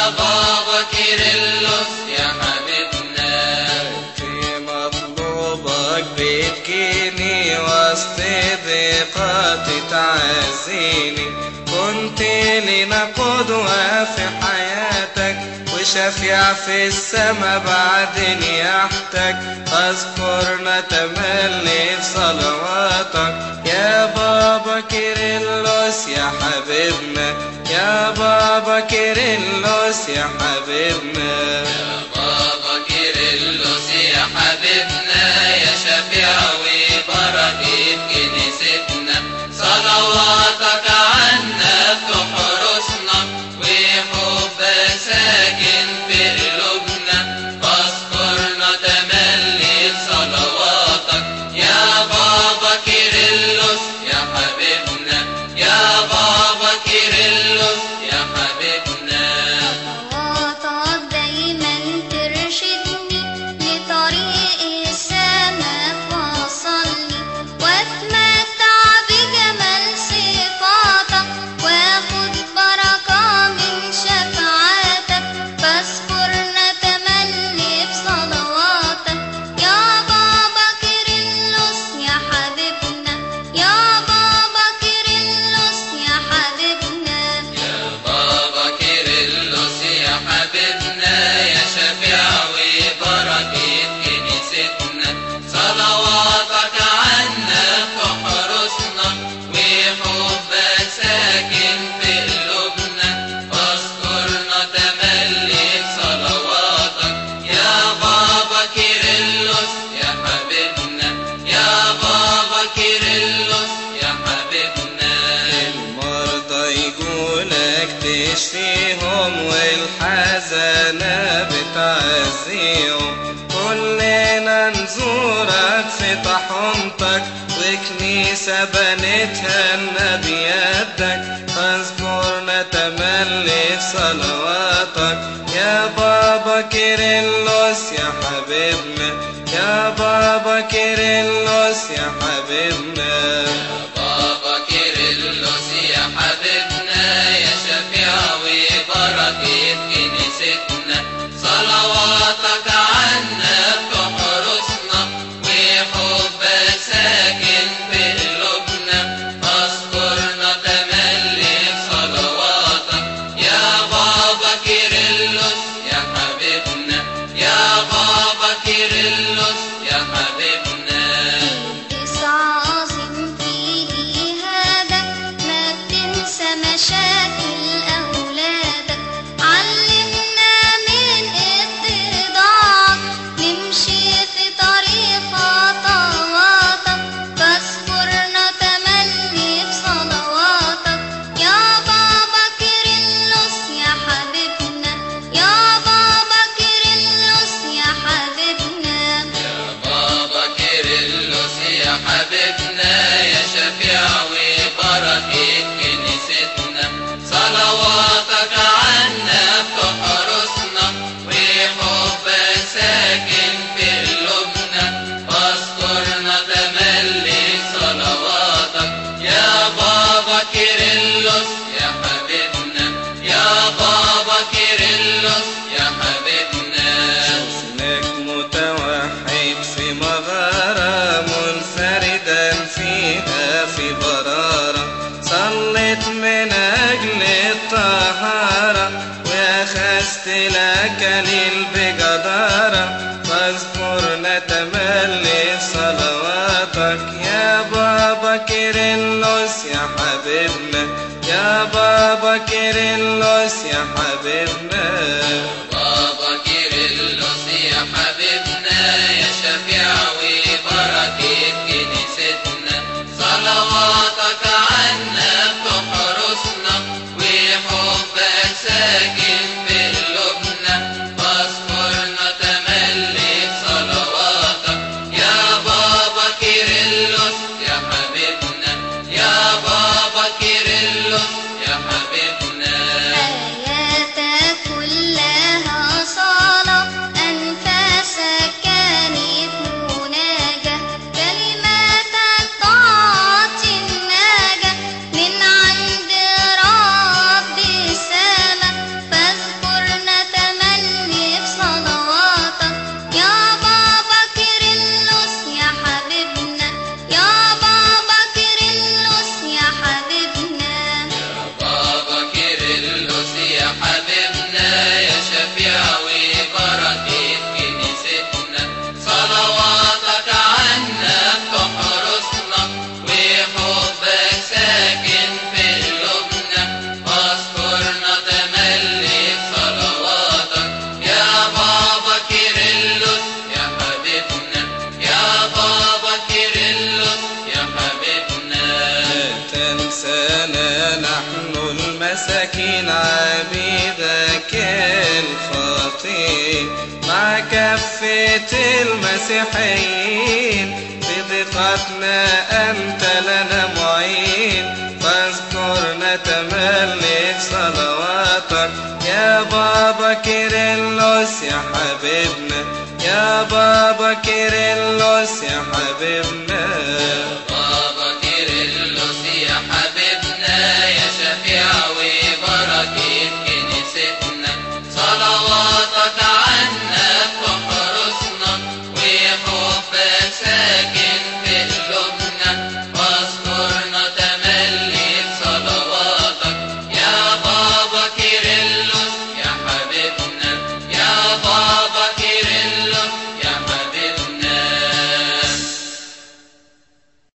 بابا كيرلس يا حبيبنا في مطلوبك بتجيني وسط ضيقاتي تعزيني كنت لنا قدوة في حياتك وشفيع في السما بعدين يحتاج اذكرنا تملي في صلواتك يا بابا كيرلس يا حبيبنا يا بابا كيرلس يا حبيبنا بابا كيرلس يا حبيبنا يا شفيع وبركة كنيستنا صلواتك عنا تحرسنا وحبك ساكن في قلوبنا فاذكرنا تملي بصلواتك يا بابا كيرلس يا حبيبنا يا بابا كيرلس يا حبيبنا خطواتك دايما ترشدني لطريق السما توصلني واتمتع بجمال صفاتك واخد بركة من شفاعتك فاذكرنا تملي بصلواتك يا بابا كيرلس يا حبيبنا يا بابا كيرلس يا حبيبنا يا بابا كيرلس يا حبيبنا يا شفيع وبركة كنيستنا صلواتك عنا تحرسنا وحبك ساكن في قلوبنا فاذكرنا تملي بصلواتك يا بابا كيرلس يا حبيبنا يا بابا كيرلس يا حبيبنا المرضى يقولك تشفيهم والحزانة بتعزيهم كلنا نزورك في طحنتك وكنيسة بنتها بيدك فاذكرنا تملي في صلواتك يا بابا كيرلس يا حبيبنا يا بابا كيرلس يا حبيبنا بابا كيرلس يا حبيبنا يا شفيع وبركة كنيستنا صلواتك عنا تحرسنا وحبك ساكن في قلوبنا فاذكرنا تملي بصلواتك يا بابا كيرلس يا حبيبنا يا بابا كيرلس يا حبيبنا قديس عظيم في جهادك ما بتنسى مشاكل أولادك علمنا من اتضاعك نمشي في طريق خطواتك فاذكرنا تملي بصلواتك يا بابا كيرلس يا حبيبنا يا بابا كيرلس يا حبيبنا يا بابا كيرلس يا حبيبنا يا شفيع وبركة كنيستنا صلواتك عنا تحرسنا وحبك ساكن في قلوبنا فاذكرنا تملي صلواتك يا بابا كيرلس يا حبيبنا يا بابا كيرلس يا حبيبنا شفناك متوحد في مغارة منفردا فيها في برارة صليت من أجل الطهارة وأخذت لك بجدارة فاذكرنا تملي صلواتك يا بابا كيرلس يا حبيبنا يا بابا كيرلس يا حبيبنا بابا كيرلس يا حبيبنا يا شفيع وبركة كنيستنا صلواتك عنا تحرسنا وحبك ساكن في قلوبنا فاذكرنا تملي بصلواتك يا بابا كيرلس يا حبيبنا يا بابا كيرلس يا حبيبنا حياتك كلها بيت المسيحيين في ضيقتنا أنت لنا معين فاذكرنا تملك صلواتك يا بابا كيرلس يا حبيبنا يا بابا كيرلس يا حبيبنا